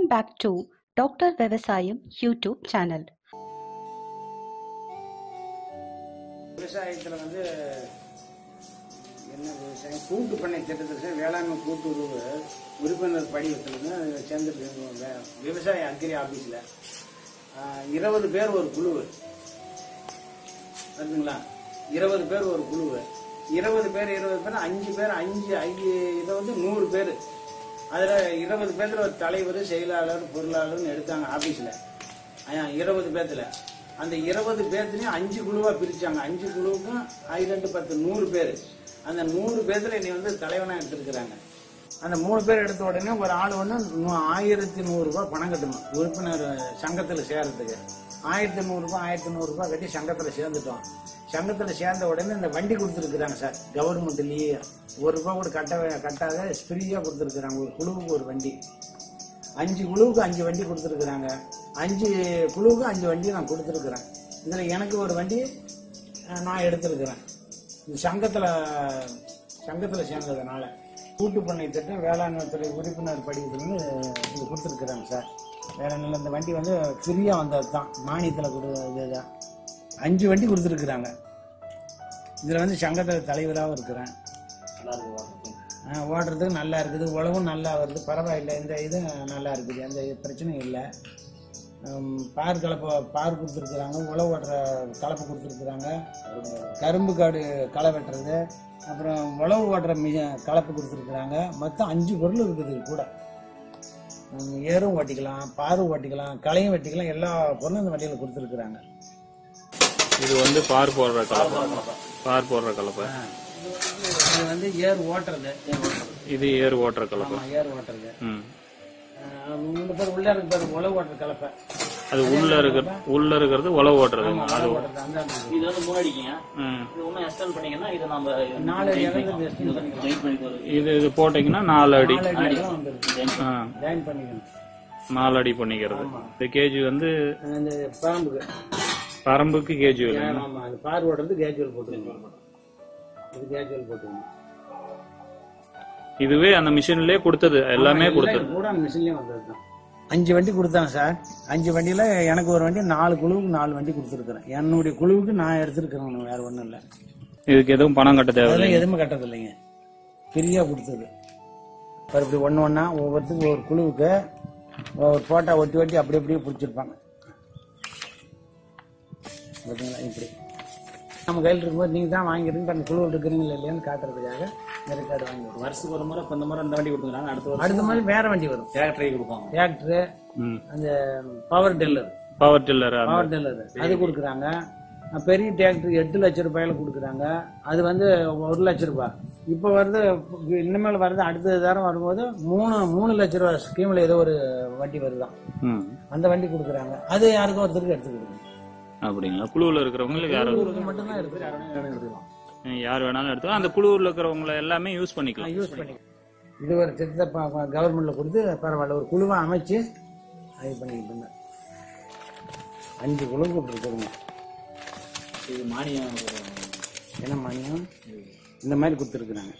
back to Dr. Vivasayam YouTube channel. விவசாயத்தில் வந்து என்ன விவசாயம் கூட்டு பண்ணை திட்டத்தில் வேளாண்மை கூட்டுறவு உறுப்பினர் படிவத்தில் வந்து சேர்ந்துருக்கு வே- விவசாய அக்ரி ஆஃபீஸில் இருபது பேர் ஒரு குழு வருதுங்களா இருபது பேர் ஒரு குழு இருபது பேர் இருபது பேர் அஞ்சு பேர் அஞ்சு ஐந்து இதை வந்து நூறு பேர் அதில் இருபது பேர்த்துல ஒரு தலைவர் செயலாளர் பொருளாளர்னு எடுத்தாங்க ஆஃபீஸில் இருபது பேர்த்துல அந்த இருபது பேர்த்துலையும் அஞ்சு குழுவா பிரிச்சாங்க அஞ்சு குழுவுக்கும் ஐ ரெண்டு பத்து நூறு பேர் அந்த நூறு பேர்த்துல நீ வந்து தலைவனா எடுத்திருக்கிறாங்க அந்த மூணு பேர் எடுத்த உடனே ஒரு ஆள் ஒன்று ஆயிரத்தி நூறு ரூபாய் பணம் கட்டணும் உறுப்பினர் சங்கத்தில் சேர்றதுக்கு ஆயிரத்தி நூறு ரூபாய் ஆயிரத்தி நூறு ரூபாய் கட்டி சங்கத்தில் சேர்ந்துட்டோம் சங்கத்தில் சேர்ந்த உடனே இந்த வண்டி கொடுத்துருக்குறாங்க சார் கவர்மெண்ட்லேயே ஒரு ரூபாய் கூட கட்ட கட்டாத ஃப்ரீயாக கொடுத்துருக்குறாங்க ஒரு குழுவுக்கு ஒரு வண்டி அஞ்சு குழுவுக்கு அஞ்சு வண்டி கொடுத்துருக்குறாங்க அஞ்சு குழுவுக்கு அஞ்சு வண்டி நான் கொடுத்துருக்குறேன் இதில் எனக்கு ஒரு வண்டி அஹ், நான் எடுத்திருக்கிறேன் இது சங்கத்தில் சங்கத்தில் சேர்ந்ததுனால கூட்டு பண்ணை திட்டம் வேளாண்மை துறை உறுப்பினர் படிக்கிறதுன்னு இது கொடுத்துருக்குறாங்க சார் வேற நல்ல இந்த வண்டி வந்து ஃப்ரீயாக வந்தது தான் மானியத்தில் கொடு இதுதான் அஞ்சு வண்டி கொடுத்துருக்குறாங்க இதில் வந்து சங்கத்தில் தலைவராகவும் இருக்கிறேன் ஆ, ஓடுறதுக்கு நல்லா இருக்குது உழவும் நல்லா வருது பரவாயில்லை இந்த இது நல்லா இருக்குது எந்த பிரச்சனையும் இல்லை ஹம், பார் கலப்பை பார் கொடுத்துருக்குறாங்க உழவு ஓட்டுற கலப்பை கொடுத்துருக்குறாங்க கரும்பு காடு களை வெட்டுறது அப்புறம் உழவு ஓட்டுற மிக கலப்பு கொடுத்துருக்குறாங்க மொத்தம் அஞ்சு பொருள் இருக்குது இது கூட ஹம், ஏரும் ஓட்டிக்கலாம் பாரும் ஓட்டிக்கலாம் களையும் வெட்டிக்கலாம் எல்லா பொருளும் இந்த வண்டியில் கொடுத்துருக்குறாங்க இது வந்து பார் போடுற கலப்பை பார் போடுற கலப்பை இது வந்து ஏர் ஓட்டுறது இது ஏர் ஓட்டுற கலப்பை ஆமாம் ஏர் ஓட்டுறது ம் அஹ், இந்த பேர் உள்ள இருக்கு பாரு உழவு ஓட்டுற கலப்பை அது உள்ள இருக்கிற உள்ள இருக்கிறது உழவு ஓட்டுறதுங்க அது உழவு ஓட்டுறது அந்த அந்த இது வந்து மூணடிக்குங்க ம். இது இன்னும் எக்ஸ்டெண்ட் பண்ணீங்கன்னா இது நம்ம நாலு இறந்து எஸ்டிங் பண்ணிக்கலாம் ஜாயின் பண்ணிட்டு இது இது போட்டீங்கன்னா நாலு அடி நாலு அடியெல்லாம் வந்துருக்கு ஆ, ஜாயின் பண்ணிக்கணும் நாலு அடி பண்ணிக்கிறது இந்த கேஜி வந்து அந்த பாம்புக்கு பரம்புக்கு கேஜி வேணும் ஆமா அது பார் ஓடுறது கேஜுவல் போட்டுருக்கணும் இது கேஜுவல் போட்டுருக்கணும் இதுவே அந்த மிஷின்லயே கொடுத்தது எல்லாமே கொடுத்தது கூட மிஷின்லயே வந்தது தான் அஞ்சு வண்டி கொடுத்தாங்க சார் அஞ்சு வண்டியில எனக்கு ஒரு வண்டி நாலு குழுவுக்கு நாலு வண்டி கொடுத்துருக்குறேன் என்னுடைய குழுவுக்கு நான் எடுத்துருக்கிறேன் வேற ஒண்ணும் இல்லை இதுக்கு எதுவும் பணம் கட்ட தேவையில்லை அதெல்லாம் எதுவுமே கட்டது இல்லைங்க ஃப்ரீயா கொடுத்தது அப்புறம் இப்படி ஒன்று ஒன்றா ஒவ்வொருத்துக்கும் ஒரு குழுவுக்கு ஒரு போட்டோ ஒட்டி ஒட்டி அப்படி அப்படியே பிடிச்சிருப்பாங்க பார்த்தீங்களா இப்படி நம்ம கையில் இருக்கும்போது நீங்கள் தான் வாங்கிருக்கீங்க அந்த குழுவில் இருக்கிறீங்களா இல்லையான்னு காட்டுறதுக்காக இந்த ரெக்கார்டு வாங்கிடுவோம் வருஷத்துக்கு ஒரு முறை இப்ப இந்த முறை இந்த வண்டி கொடுத்துருக்காங்க அடுத்த வருஷம் அடுத்த மாதிரி வேற வண்டி வரும் டிராக்டரை கொடுப்பாங்க டிராக்டரு ம். அந்த பவர் டெல்லர் பவர் டில்லர் அந்த பவர் டெல்லர் அது கொடுக்குறாங்க பெரிய டிராக்டர் எட்டு லட்ச ரூபாயில கொடுக்குறாங்க அது வந்து ஒரு லட்ச ரூபாய் இப்போ வருது இனிமேல் வருது அடுத்த தரம் வரும்போது மூணு மூணு லட்ச ரூபாய் ஸ்கீம்ல ஏதோ ஒரு வண்டி வருதான் ம். அந்த வண்டி கொடுக்குறாங்க அது யாருக்கோ ஒருத்தருக்கு எடுத்து கொடுக்குறாங்க அப்படிங்களா குழுவில் இருக்கிறவங்களுக்கு யாரும் இவருக்கு மட்டும்தான் எடுத்து எடுத்துக்கலாம் யார் வேணாலும் எடுத்துக்கலாம் அந்த குழுவில் இருக்கிறவங்கள எல்லாமே யூஸ் பண்ணிக்கலாம் யூஸ் பண்ணி இது ஒரு திட்டத்தை கவர்மெண்ட்ல கொடுத்து பரவாயில்ல ஒரு குழுவை அமைச்சு இது பண்ணிக்கிட்டு இருந்தேன் அஞ்சு குழு கொடுத்துருக்குறோங்க இது மானியம் என்ன மானியம் இந்த மாதிரி கொடுத்துருக்குறாங்க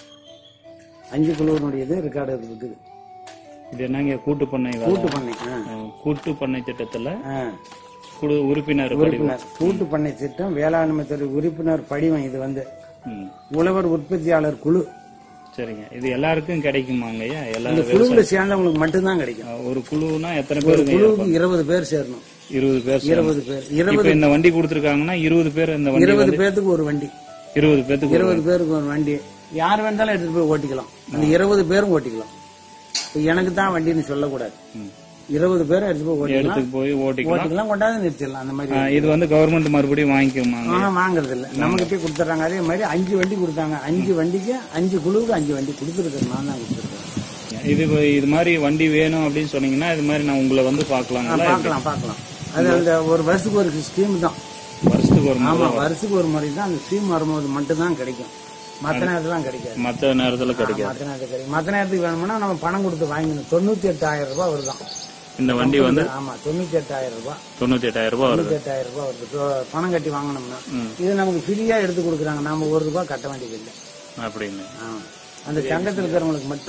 அஞ்சு குழுவினுடையது ரெக்கார்டு இருக்குது இது என்னங்க கூட்டு பண்ணை வேலை? கூட்டு பண்ணை ஆ. அஹ், கூட்டு பண்ணை திட்டத்துல ஆ. குழு உறுப்பினர் படிவம் உறுப்பினர் கூட்டு பண்ணை திட்டம் வேளாண்மை துறை உறுப்பினர் படிவம் இது வந்து ம். உழவர் உற்பத்தியாளர் குழு சரிங்க இது எல்லாருக்கும் கிடைக்குமாங்கய்யா எல்லா இந்த குழுவுல சேர்ந்தவங்களுக்கு மட்டும்தான் கிடைக்கும் அஹ், ஒரு குழுனா எத்தனை ஒரு பேர் குழுவுக்கு இருபது பேர் சேரணும் இருபது பேர் சேர்ந்து. இருபது பேர் இப்ப இருபது இந்த வண்டி கொடுத்துருக்காங்கன்னா இருபது பேர் இந்த வண்டி இருபது வந்து பேர்த்துக்கு ஒரு வண்டி இருபது பேத்துக்கு ஒரு இருபது பேருக்கு ஒரு வண்டி யார் வேண்டாலும் எடுத்துட்டு போய் ஓட்டிக்கலாம் அந்த இருபது பேரும் ஓட்டிக்கலாம் இப்ப எனக்கு தான் வண்டின்னு சொல்லக்கூடாது ம். இருபது பேரும் எடுத்து போய் ஓட்டிக்கலாம் இடத்துக்கு போய் ஓட்டிக்கலாம் ஓட்டிக்கலாம் கொண்டாந்து நிறுத்திடலாம் அந்த மாதிரி அஹ், இது வந்து கவர்மெண்ட் மறுபடியும் வாங்கிக்குமாங்க ஆனா வாங்குறது இல்ல நமக்கு போய் கொடுத்துட்றாங்க அதே மாதிரி அஞ்சு வண்டி கொடுத்தாங்க அஞ்சு வண்டிக்கு அஞ்சு குழுவுக்கு அஞ்சு வண்டி கொடுத்துருக்கேன் நான் தான் கொடுத்துருக்கேன் இது இது மாதிரி வண்டி வேணும் அப்படின்னு சொன்னீங்கன்னா இது மாதிரி நான் உங்களை வந்து பாக்கலாங்களா பார்க்கலாம் பார்க்கலாம் அது அந்த ஒரு வருஷத்துக்கு ஒரு ஸ்கீம் தான் வருஷத்துக்கு ஒரு ஆமா முறை வருஷத்துக்கு ஒரு முறை தான் அந்த ஸ்கீம் வரும்போது மட்டும்தான் கிடைக்கும் மற்ற நேரத்துலாம் கிடைக்காது மத்த நேரத்துல கிடைக்காது மற்ற நேரத்துக்கு கிடைக்கும் மற்ற நேரத்துக்கு வேணும்னா நம்ம பணம் கொடுத்து வாங்கிக்கணும் தொண்ணூத்தி எட்டாயிரம் ரூபாய் வருதான் இந்த வண்டி வந்து ஆமா தொண்ணூத்தி எட்டாயிரம் ரூபாய் தொண்ணூத்தி எட்டாயிரம் ரூபாய் வருது தொண்ணூத்தி எட்டாயிரம் ரூபாய் வருது இப்போ பணம் கட்டி வாங்கினோம்னா இது நமக்கு ஃப்ரீயா எடுத்து கொடுக்குறாங்க நாம ஒரு ரூபாய் கட்ட வேண்டியது இல்லை அப்படின்னு ஆ. அந்த சங்கத்தில் இருக்கிறவங்களுக்கு மட்டும்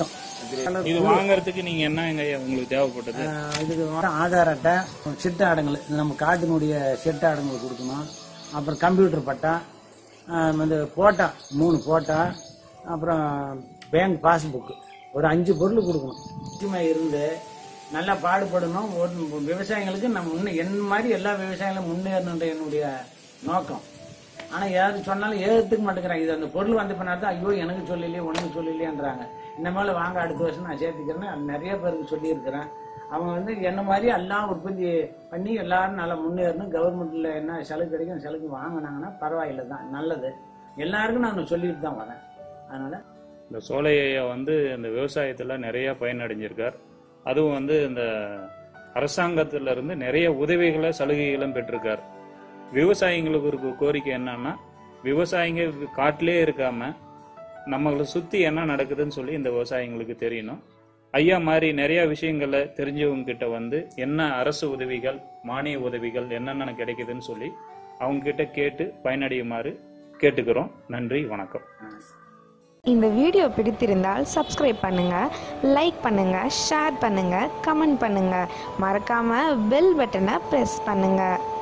இது வாங்குறதுக்கு நீங்க என்னங்க ஐயா உங்களுக்கு தேவைப்பட்டது ஆஹ் இதுக்கு வர ஆதார் அட்டை செட்டு ஆடுங்கள் இது நம்ம காட்டினுடைய செட்டு ஆடுங்கள் கொடுக்கணும் அப்புறம் கம்ப்யூட்டர் பட்டா ஆஹ் வந்து போட்டா மூணு போட்டா அப்புறம் பேங்க் பாஸ்புக் ஒரு அஞ்சு பொருள் கொடுக்கணும் முக்கியமா இருந்து நல்லா பாடுபடணும் ஒரு விவசாயிகளுக்கு நம்ம முன்ன என் மாதிரி எல்லா விவசாயிகளும் முன்னேறணுன்ற என்னுடைய நோக்கம் ஆனா யாரு சொன்னாலும் ஏத்துக்க மாட்டேங்கிறாங்க இது அந்த பொருள் வந்த பின்னாடி தான் ஐயோ எனக்கு சொல்லலையே உனக்கு சொல்லலையேன்றாங்க இந்த மாதிரி வாங்க அடுத்த வருஷம் நான் சேர்த்துக்கிறேன்னு அது நிறைய பேருக்கு சொல்லியிருக்கிறேன் அவங்க வந்து என்ன மாதிரி எல்லாம் உற்பத்தி பண்ணி எல்லாரும் நல்லா முன்னேறணும் கவர்மெண்ட்ல என்ன சலுகை கிடைக்கும் சலுகை வாங்கினாங்கன்னா பரவாயில்லை தான் நல்லது எல்லாருக்கும் நான் சொல்லிட்டு தான் வரேன் அதனால இந்த சோலை ஐயா வந்து இந்த விவசாயத்துல நிறைய பயனடைஞ்சிருக்கார் அதுவும் வந்து இந்த அரசாங்கத்துல இருந்து நிறைய உதவிகளை சலுகைகளும் பெற்றிருக்கார் விவசாயிங்களுக்கு ஒரு கோரிக்கை என்னன்னா விவசாயிங்க காட்டிலே இருக்காம நம்மளை சுத்தி என்ன நடக்குதுன்னு சொல்லி இந்த விவசாயிங்களுக்கு தெரியணும் ஐயா மாதிரி நிறைய விஷயங்களை தெரிஞ்சவங்க கிட்ட வந்து என்ன அரசு உதவிகள் மானிய உதவிகள் என்னென்ன கிடைக்குதுன்னு சொல்லி அவங்க கிட்ட கேட்டு பயனடையுமாறு கேட்டுக்கிறோம் நன்றி வணக்கம் இந்த வீடியோ பிடித்திருந்தால் சப்ஸ்கிரைப் பண்ணுங்க லைக் பண்ணுங்க ஷேர் பண்ணுங்க கமெண்ட் பண்ணுங்க மறக்காம பெல் பட்டனை பிரஸ் பண்ணுங்க